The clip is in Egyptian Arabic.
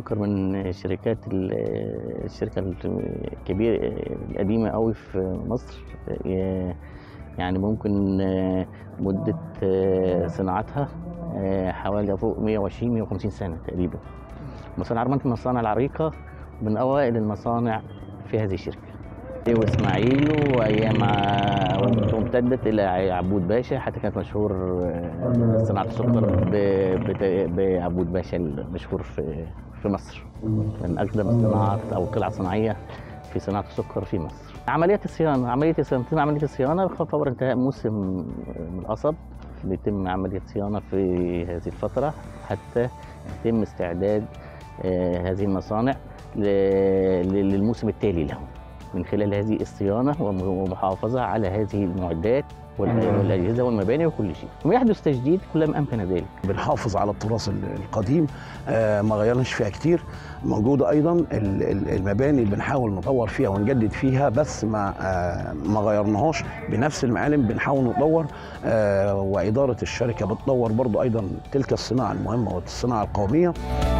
السكر من شركات ال- الشركة الكبيرة القديمة قوي في مصر آه، يعني ممكن آه، مدة آه، صناعتها آه، حوالي فوق 120 150 سنة تقريبا مصانع عرمان من المصانع العريقة من أوائل المصانع في هذه الشركة واسماعيل وايام ع- وامتدت الى عبود باشا حتى كانت مشهور آه، صناعه السكر ب- بت- بعبود باشا المشهور في في مصر من اقدم الصناعات او القلعه الصناعيه في صناعه السكر في مصر. عمليه الصيانه عمليه الصيانه تتم عمليه الصيانه فور انتهاء موسم القصب بيتم عمليه صيانه في هذه الفتره حتى يتم استعداد آه، هذه المصانع ل- ل- للموسم التالي له. من خلال هذه الصيانه ومحافظه على هذه المعدات وال- والاجهزه والمباني وكل شيء ويحدث تجديد كلما امكن ذلك بنحافظ على التراث ال- القديم آه، ما غيرناش فيها كتير موجودة أيضا ال- ال- المباني اللي بنحاول نطور فيها ونجدد فيها بس ما آه، ما غيرناهاش بنفس المعالم بنحاول نطور آه، وإدارة الشركة بتطور برضو أيضا تلك الصناعة المهمة والصناعة القومية